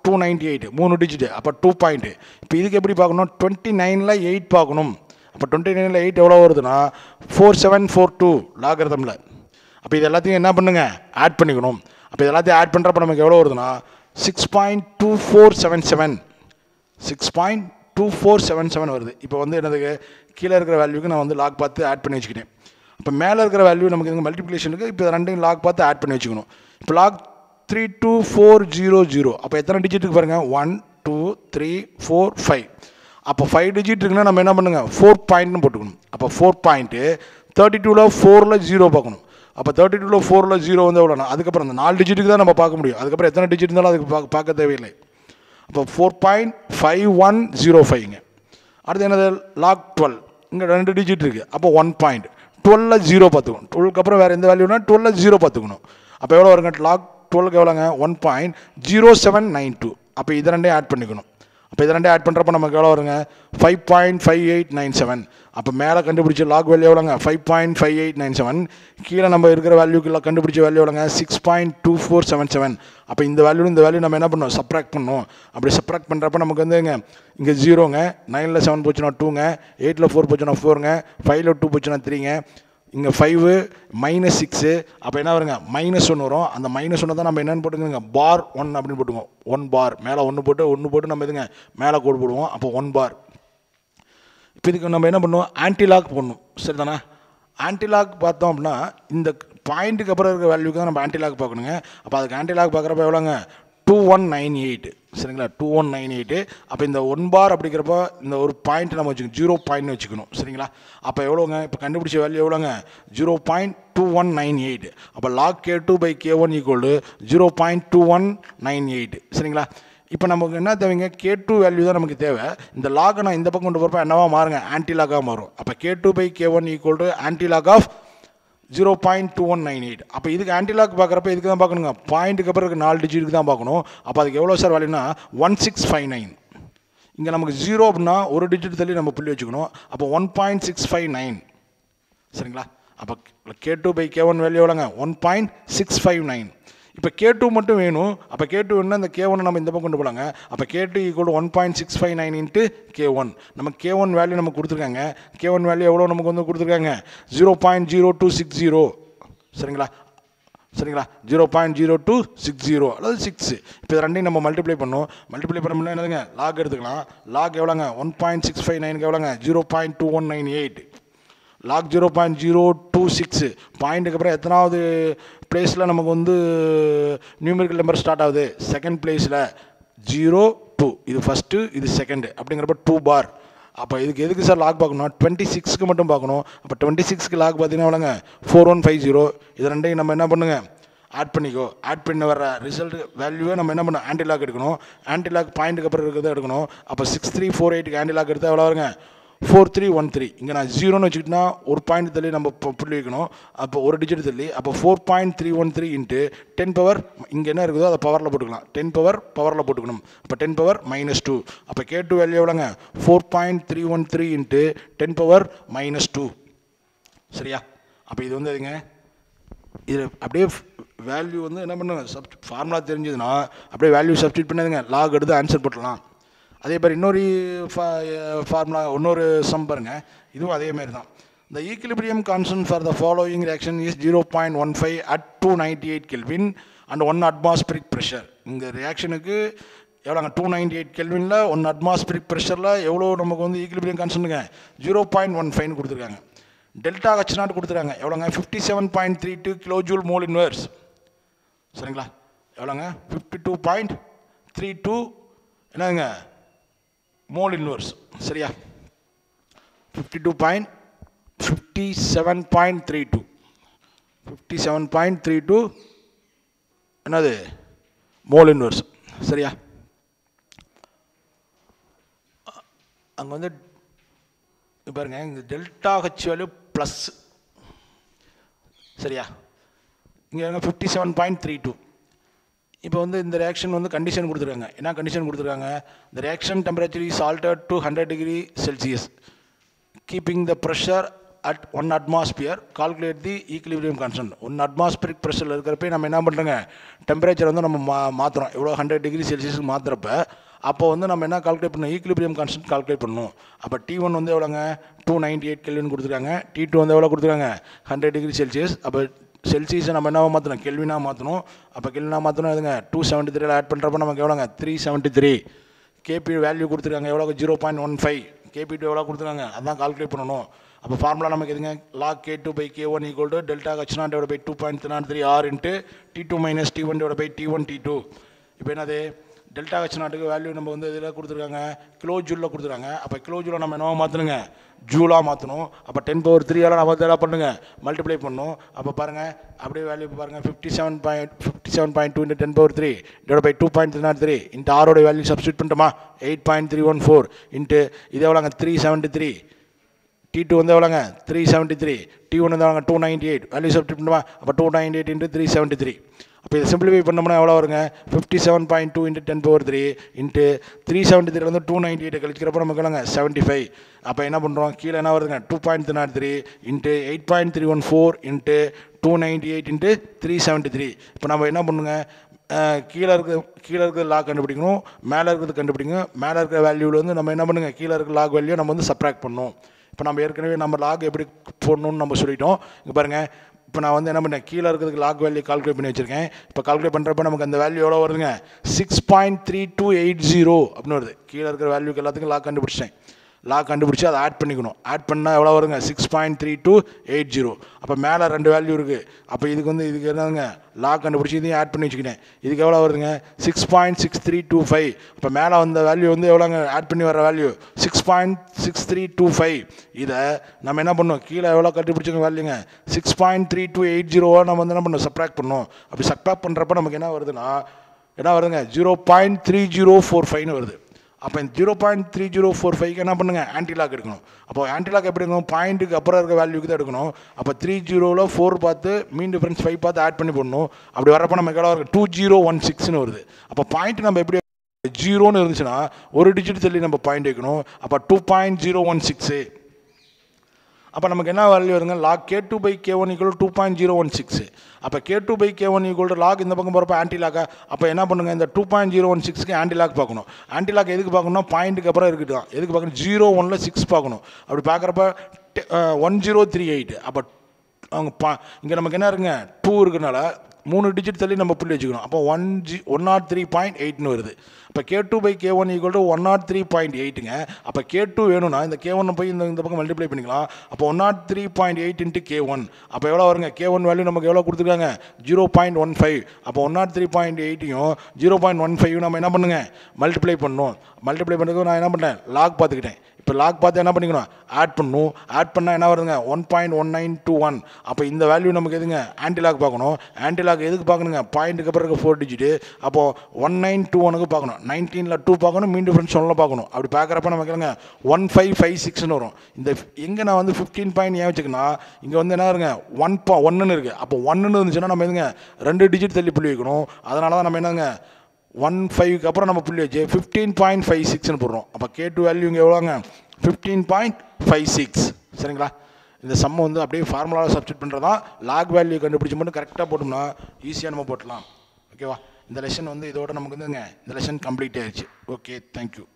டூ நைன்டி எயிட் மூணு டிஜிட் அப்போ டூ பாயிண்ட்டு இப்போ இதுக்கு எப்படி பார்க்கணும் டுவெண்ட்டி நைனில் எயிட் பார்க்கணும் அப்போ டுவெண்ட்டி நைனில் எயிட் எவ்வளோ வருதுன்னா ஃபோர் செவன் ஃபோர் டூ லாகிரதமில் அப்போ இது எல்லாத்தையும் என்ன பண்ணுங்க ஆட் பண்ணிக்கணும் அப்போ இது எல்லாத்தையும் ஆட் பண்ணுறப்ப நமக்கு எவ்வளோ வருதுன்னா six point two four seven seven six point two four seven seven வருது இப்போ வந்து என்னதுக்கு கீழே இருக்கிற வேல்யூக்கு நான் வந்து லாக் பார்த்து ஆட் பண்ணி வச்சுக்கிட்டேன் இப்போ மேலே இருக்கிற வேல்யூ நமக்கு இங்கே மல்டிப்ளிகேஷனுக்கு இப்போ ரெண்டையும் லாக் பார்த்து ஆட் பண்ணி வச்சுக்கணும் இப்போ log three two four zero zero அப்போ எத்தனை டிஜிட்டுக்கு பாருங்கள் one two three four five அப்போ ஃபைவ் டிஜிட் இருக்குன்னா நம்ம என்ன பண்ணுங்க ஃபோர் பாயிண்ட்னு போட்டுக்கணும் அப்போ ஃபோர் பாயிண்ட்டு தேர்ட்டி டூவில் ஃபோரில் ஜீரோ பார்க்கணும் அப்போ தேர்ட்டி டூவில் ஃபோரில் ஜீரோ வந்து எவ்வளோனா அதுக்கப்புறம் அந்த நாலு டிஜிட்டுக்கு தான் நம்ம பார்க்க முடியும் அதுக்கப்புறம் எத்தனை டிஜிட் இருந்தாலும் அதுக்கு பார்க்க பார்க்க தேவையில்லை அப்போ four point five one zero ஃபைவ்ங்க அடுத்து என்னது லாக் டுவெல் இங்கே ரெண்டு டிஜிட் இருக்குது அப்போ ஒன் பாயிண்ட் டுவெல்ல ஜீரோ பார்த்துக்கணும் டுவெல்க்கு அப்புறம் வேறு எந்த வேல்யூனா டுவெல்ல ஜீரோ பார்த்துக்கணும் அப்போ எவ்வளோ வருங்க லாக் டுவெல்க்கு எவ்வளோங்க one point zero seven nine two அப்போ இதை ரெண்டே ஆட் பண்ணிக்கணும் அப்போ இதை ரெண்டே ஆட் பண்ணுறப்ப நமக்கு எவ்வளோ வருங்க five point five eight nine seven அப்போ மேலே கண்டுபிடிச்ச லாக் வேல்யூ எவ்வளோங்க five point five eight nine seven கீழே நம்ம இருக்கிற வேல்யூக்கு கண்டுபிடிச்ச வேல்யூ எவ்வளோங்க six point two four seven seven அப்போ இந்த வேல்யூ இந்த வேல்யூ நம்ம என்ன பண்ணோம் சப்ராக்ட் பண்ணோம் அப்படி சப்ராக்ட் பண்ணுறப்ப நமக்கு வந்துங்க இங்கே ஜீரோங்க நைனில் செவன் போச்சுன்னா டூங்க எயிட்டில் ஃபோர் போச்சுன்னா ஃபோருங்க ஃபைவ்ல டூ போச்சுன்னா த்ரீங்க இங்கே ஃபைவு மைனஸ் சிக்ஸு அப்போ என்ன வருங்க மைனஸ் ஒன்று வரும் அந்த மைனஸ் ஒன்று தான் நம்ம என்னென்னு போட்டுக்கோங்க பார் ஒன் அப்படின்னு போட்டுக்குவோம் ஒன் பார் மேலே ஒன்று போட்டு ஒன்று போட்டு நம்ம இதுங்க மேலே கோடு போடுவோம் அப்போ ஒன் பார் இப்போ இதுக்கு நம்ம என்ன பண்ணுவோம் ஆன்டிலாக் போடணும் சரிதானே ஆன்டிலாக் பார்த்தோம் அப்படின்னா இந்த பாயிண்ட்டுக்கு அப்புறம் இருக்கிற வேல்யூக்கு தான் நம்ம ஆன்டிலாக் பார்க்கணுங்க அப்போ அதுக்கு ஆன்டிலாக் பார்க்குறப்ப எவ்வளோங்க டூ ஒன் நைன் எயிட் சரிங்களா டூ ஒன் நைன் எயிட்டு அப்போ இந்த ஒன் பார் அப்படிங்கிறப்ப இந்த ஒரு பாயிண்ட் நம்ம வச்சுக்கணும் ஜீரோ பாயிண்ட் வச்சுக்கணும் சரிங்களா அப்போ எவ்வளோங்க இப்போ கண்டுபிடிச்ச வேல்யூ எவ்வளோங்க zero point two one nine eight அப்போ log K two by K one equal zero point two one nine eight சரிங்களா இப்போ நமக்கு என்ன தேவைங்க கே டூ வேல்யூ தான் நமக்கு தேவை இந்த லாகை நான் இந்த பக்கம் கொண்டு போகிறப்ப என்னவா மாறுங்க ஆன்டி லாகாக மாறும் அப்போ K two by K one equal to anti log of zero point two one nine eight அப்போ இதுக்கு ஆன்டிலாக் பார்க்குறப்ப இதுக்கு தான் பார்க்கணுங்க பாயிண்ட்டுக்கு அப்புறம் இருக்க நாலு டிஜிட்டுக்கு தான் பார்க்கணும் அப்போ அதுக்கு எவ்வளோ சார் வேல்யூனா ஒன் சிக்ஸ் ஃபைவ் நைன் இங்கே நமக்கு ஜீரோ அப்படின்னா ஒரு டிஜிட் தள்ளி நம்ம புள்ளி வச்சுக்கணும் அப்போ one point six five nine சரிங்களா அப்போ K two by K one value எவ்வளோங்க one point six five nine இப்போ கே டூ மட்டும் வேணும் அப்போ கே டூ வேணும்னா இந்த கே ஒன் நம்ம இந்த பக்கம் கொண்டு போகலாங்க அப்போ K two equal one point six five nine into K one நம்ம கே ஒன் வேல்யூ நமக்கு கொடுத்துருக்காங்க கே ஒன் வேல்யூ எவ்வளோ நமக்கு வந்து கொடுத்துருக்காங்க zero point zero two six zero சரிங்களா சரிங்களா zero point zero two six zero அதாவது சிக்ஸ் இப்போ இது ரெண்டையும் நம்ம மல்டிப்ளை பண்ணோம் மல்டிப்ளை பண்ணோம்னா என்னதுங்க லாக் எடுத்துக்கலாம் லாக் எவ்வளோங்க ஒன் பாயிண்ட் சிக்ஸ் ஃபைவ் நைனுக்கு எவ்வளோங்க zero point two one nine eight log zero point zero two six பாயிண்ட்டுக்கு அப்புறம் எத்தனாவது பிளேஸில் நமக்கு வந்து நியூமெரிக்கல் நம்பர் ஸ்டார்ட் ஆகுது செகண்ட் பிளேஸில் ஜீரோ டூ இது ஃபஸ்ட்டு இது செகண்டு அப்படிங்கிறப்ப டூ பார் அப்போ இதுக்கு எதுக்கு சார் லாக் பார்க்கணும் டுவெண்ட்டி சிக்ஸ்க்கு மட்டும் பார்க்கணும் அப்போ டுவெண்ட்டி சிக்ஸ்க்கு லாக் பார்த்தீங்கன்னா எவ்வளோங்க ஃபோர் ஒன் ஃபைவ் ஜீரோ இது ரெண்டையும் நம்ம என்ன பண்ணுங்க ஆட் பண்ணிக்கோ ஆட் பண்ண வர ரிசல்ட் வேல்யூவை நம்ம என்ன பண்ணணும் ஆன்டி லாக் எடுக்கணும் ஆன்டி லாக் பாயிண்ட்டுக்கு அப்புறம் இருக்கிறத எடுக்கணும் அப்போ சிக்ஸ் த்ரீ ஃபோர் எயிட்டுக்கு ஆன்டி லாக் எடுத்தால் எவ்வளோ வருங்க ஃபோர் த்ரீ ஒன் த்ரீ இங்கே நான் ஜீரோன்னு வச்சுக்கிட்டா ஒரு பாயிண்ட் தள்ளி நம்ம இப்போ புள்ளி வைக்கணும் அப்போ ஒரு டிஜிட் தள்ளி அப்போ four point three one three into ten power இங்கே என்ன இருக்குதோ அதை பவரில் போட்டுக்கலாம் டென் பவர் பவரில் போட்டுக்கணும் அப்போ டென் பவர் மைனஸ் டூ அப்போ கே டூ வேல்யூ எவ்வளோங்க four point three one three into ten power minus two சரியா அப்போ இது வந்து அதுங்க இது அப்படியே வேல்யூ வந்து என்ன பண்ணுங்க சப் ஃபார்முலா தெரிஞ்சதுன்னா அப்படியே வேல்யூ சப்ஸ்டியூட் பண்ணாதுங்க லாக் எடுத்து ஆன்சர் போட்டுடலாம் அதே மாதிரி இன்னொரு ஃபார்முலா இன்னொரு சம் பாருங்க இதுவும் அதே மாதிரி தான் The equilibrium constant for the following reaction is 0.15 at 298 Kelvin and 1 atmospheric pressure. இந்த ரியாக்ஷனுக்கு எவ்வளோங்க டூ நைன்டி எயிட் கெல்வினில் ஒன் அட்மாஸ்பிரிக் ப்ரெஷரில் எவ்வளோ நமக்கு வந்து ஈக்குலிபிரியம் கான்ஸ்டன்ட்டுங்க ஜீரோ பாயிண்ட் ஒன் ஃபைவ்னு கொடுத்துருக்காங்க டெல்டா ஹச் நாட் கொடுத்துருக்காங்க எவ்வளோங்க fifty seven point three two kilo joule mole inverse சரிங்களா எவ்வளோங்க fifty two point three two என்னங்க மோல் இன்வர்ஸ் சரியா fifty two point fifty seven point three two fifty seven point three two என்னது mole inverse சரியா அங்கே வந்து இங்க பாருங்க இந்த டெல்டா ஹெச் வேல்யூ ப்ளஸ் சரியா இங்கே fifty seven point three two இப்போ வந்து இந்த ரியாக்ஷன் வந்து கண்டிஷன் கொடுத்துருக்காங்க என்ன கண்டிஷன் கொடுத்துருக்காங்க இந்த reaction temperature is altered to hundred degree Celsius keeping the pressure at one atmosphere calculate the equilibrium constant one atmospheric ப்ரெஷரில் இருக்கிறப்ப நம்ம என்ன பண்ணுறோங்க டெம்பரேச்சர் வந்து நம்ம மா மாற்றுறோம் எவ்வளோ ஹண்ட்ரட் டிகிரி செல்சியஸ்க்கு மாற்றுறப்ப அப்போ வந்து நம்ம என்ன கால்குலேட் பண்ணணும் ஈக்குலிபிரியம் கான்ஸ்டன்ட் கால்குலேட் பண்ணணும் அப்போ டி ஒன் வந்து எவ்வளோங்க டூ நைன்டி எயிட் கெல்வின் கொடுத்துருக்காங்க டி டூ வந்து எவ்வளோ கொடுத்துருக்காங்க ஹண்ட்ரட் டிகிரி செல்சியஸ் அப்போ செல்சியஸை நம்ம என்னவா மாற்றணும் கெல்வினாக மாற்றணும் அப்போ கெல்வினாக மாற்றணும் எதுங்க டூ செவன்ட்டி த்ரீல ஆட் பண்ணுறப்ப நமக்கு எவ்வளோங்க three seventy three K P value கொடுத்துருக்காங்க எவ்வளோ zero point one five K P two எவ்வளோ கொடுத்துருக்காங்க அதான் கால்குலேட் பண்ணணும் அப்போ ஃபார்முலா நமக்கு எதுங்க log K two by K one equal to delta H naught divide by two point three naught three R into T two minus T one divide by T one T two இப்போ என்னது delta H நாட்டுக்கு value நம்ம வந்து இதில் கொடுத்துருக்காங்க kilo ஜூலில் கொடுத்துருக்காங்க அப்போ kilo July நம்ம என்னவா மாற்றணுங்க ஜூலாக மாற்றணும் அப்போ டென் பவர் த்ரீயால் நம்ம வந்து என்ன பண்ணுங்க மல்டிப்ளை பண்ணணும் அப்போ பாருங்கள் அப்படியே வேல்யூ பாருங்கள் fifty seven point fifty seven point two into ten power three divide by two point three naught three into ஆரோட வேல்யூ சப்ஸ்டியூட் பண்ணிட்டோமா eight point three one four into இது எவ்வளோங்க three seventy three T two வந்து எவ்வளோங்க three seventy three T one வந்து எவ்வளோங்க two ninety eight value substitute பண்ணுமா அப்போ two ninety eight into three seventy three அப்போ இதை சிம்பிளிஃபை பண்ணோம்னா எவ்வளோ வருங்க fifty seven point two into ten power three into three seventy three வந்து டூ நைன்ட்டி எயிட் கழிக்கிறப்ப நமக்கு எவ்வளோங்க செவன்ட்டி ஃபைவ் அப்போ என்ன பண்ணுறோம் கீழே என்ன வருதுங்க two point three naught three into eight point three one four into two ninety eight into three seventy three இப்போ நம்ம என்ன பண்ணுங்க அஹ், கீழே இருக்க கீழே இருக்கிற லாக் கண்டுபிடிக்கணும் மேலே இருக்கிறது கண்டுபிடிங்க மேலே இருக்கிற வேல்யூவில் வந்து நம்ம என்ன பண்ணுங்க கீழே இருக்கிற லாக் வேல்யூ நம்ம வந்து சப்ராக்ட் பண்ணணும் இப்போ நம்ம ஏற்கனவே நம்ம லாக் எப்படி போடணும்னு நம்ம சொல்லிட்டோம் இங்கே பாருங்கள் இப்போ நான் வந்து என்ன பண்ணேன் கீழே இருக்கிறதுக்கு லாக் வேல்யூ கால்குலேட் பண்ணி வச்சிருக்கேன் இப்போ கால்குலேட் பண்ணுறப்ப நமக்கு அந்த வேல்யூ எவ்வளோ வருதுங்க six point three two eight zero அப்படின்னு வருது கீழே இருக்கிற வேல்யூக்கு எல்லாத்துக்கும் லாக் கண்டுபிடிச்சிட்டேன் லாக் கண்டுபிடிச்சி அதை ஆட் பண்ணிக்கணும் ஆட் பண்ணால் எவ்வளோ வருங்க six point three two eight zero அப்போ மேலே ரெண்டு வேல்யூ இருக்குது அப்போ இதுக்கு வந்து இதுக்கு என்னதுங்க லாக் கண்டுபிடிச்சி இதையும் ஆட் பண்ணி வச்சுக்கிட்டேன் இதுக்கு எவ்வளோ வருதுங்க six point six three two five அப்போ மேலே வந்த வேல்யூ வந்து எவ்வளோங்க ஆட் பண்ணி வர value six point six three two five இதை நம்ம என்ன பண்ணோம் கீழே எவ்வளோ கண்டுபிடிச்சங்க வேல்யூங்க six point three two eight ஜீரோவை நம்ம வந்து என்ன பண்ணோம் சப்ராக்ட் பண்ணோம் அப்படி சப்ராக்ட் பண்ணுறப்ப நமக்கு என்ன வருதுன்னா என்ன வருதுங்க zero point three zero four ஃபைவ்னு வருது அப்போ இந்த zero point three zero four ஃபைவ்க்கு என்ன பண்ணுங்க ஆன்டிலாக் எடுக்கணும் அப்போ ஆன்டிலாக் எப்படி எடுக்கணும் பாயிண்ட்டுக்கு அப்புறம் இருக்க வேல்யூக்கு தான் எடுக்கணும் அப்போ த்ரீ ஜீரோவில் ஃபோர் பார்த்து மீன் டிஃபரன்ஸ் ஃபைவ் பார்த்து ஆட் பண்ணி போடணும் அப்படி வரப்போ நம்ம எவ்வளோ இருக்கு டூ ஜீரோ ஒன் சிக்ஸ்னு வருது அப்போ பாயிண்ட் நம்ம எப்படி ஜீரோன்னு இருந்துச்சுன்னா ஒரு டிஜிட் தள்ளி நம்ம பாயிண்ட் வைக்கணும் அப்போ two point zero one six அப்போ நமக்கு என்ன வேல்யூ வருங்க log K two by K one equal two point zero one six அப்போ K two by K one equal log இந்த பக்கம் போகிறப்ப ஆன்டி லாக்கா அப்போ என்ன பண்ணுங்க இந்த டூ பாயிண்ட் ஜீரோ ஒன் சிக்ஸ்க்கு ஆன்டி லாக் பார்க்கணும் ஆன்டி லாக் எதுக்கு பார்க்கணும்னா பாயிண்ட்டுக்கு அப்புறம் இருக்குது தான் எதுக்கு பார்க்கணும் ஜீரோ ஒனில் சிக்ஸ் பார்க்கணும் அப்படி பார்க்குறப்ப ஒன் ஜீரோ த்ரீ எயிட் அப்போ அவங்க பா இங்கே நமக்கு என்ன இருக்குங்க டூ இருக்கனால மூணு டிஜிட் தள்ளி நம்ம புள்ளி வச்சுக்கணும் அப்போ one G one naught three point எயிட்னு வருது இப்போ K two by K one equal to one naught three point எயிட்டுங்க அப்போ கே டூ வேணும்னா இந்த கே ஒன் போய் இந்த இந்த பக்கம் மல்டிப்ளை பண்ணிக்கலாம் அப்போ one naught three point eight into K one அப்போ எவ்வளோ வருங்க கே ஒன் வேல்யூ நமக்கு எவ்வளோ கொடுத்துருக்காங்க ஜீரோ பாயிண்ட் ஒன் ஃபைவ் அப்போ ஒன் நாட் த்ரீ பாயிண்ட் எயிட்டையும் ஜீரோ பாயிண்ட் ஒன் ஃபைவ் நம்ம என்ன பண்ணுங்க மல்டிப்ளை பண்ணணும் மல்டிப்ளை பண்ணுறதுக்கு நான் என்ன பண்ணேன் லாக் பார்த்துக்கிட்டேன் இப்போ லாக் பார்த்து என்ன பண்ணிக்கணும் ஆட் பண்ணணும் ஆட் பண்ணால் என்ன வருதுங்க one point one nine two one அப்போ இந்த வேல்யூ நமக்கு எதுங்க ஆன்டி லாக் பார்க்கணும் ஆன்டி லாக் எதுக்கு பார்க்கணுங்க பாயிண்ட்டுக்கு அப்புறம் இருக்க ஃபோர் டிஜிட்டு அப்போது ஒன் நைன் டூ ஒனுக்கு பார்க்கணும் நைன்டீனில் டூ பார்க்கணும் மீன் டிஃபரன்ஸ் ஒன்றில் பார்க்கணும் அப்படி பார்க்குறப்ப நமக்கு என்னங்க ஒன் ஃபைவ் ஃபைவ் சிக்ஸ்னு வரும் இந்த எங்கே நான் வந்து ஃபிஃப்டீன் பாயிண்ட் ஏன் வச்சுக்கன்னா இங்கே வந்து என்ன இருங்க ஒன் பா ஒன்றுன்னு இருக்குது அப்போ ஒன்றுன்னு இருந்துச்சுன்னா நம்ம எதுங்க ரெண்டு டிஜிட் தள்ளி புள்ளி வைக்கணும் அதனால தான் நம்ம என்னங்க ஒன் ஃபைவ்க்கு அப்புறம் நம்ம புள்ளி வச்சு ஃபிஃப்டீன் பாயிண்ட் ஃபைவ் சிக்ஸ்னு போடுறோம் அப்போ கே டூ வேல்யூ இங்கே எவ்வளோங்க ஃபிஃப்டீன் பாயிண்ட் ஃபைவ் சிக்ஸ் சரிங்களா இந்த சம்மை வந்து அப்படியே ஃபார்முலாவில் சப்ஸ்டிட் பண்ணுறது தான் லாக் வேல்யூ கண்டுபிடிச்சி மட்டும் கரெக்டாக போட்டோம்னா ஈஸியாக நம்ம போட்டலாம் ஓகேவா இந்த லெசன் வந்து இதோட நமக்கு வந்துங்க இந்த லெசன் கம்ப்ளீட் ஆயிடுச்சு ஓகே தேங்க்யூ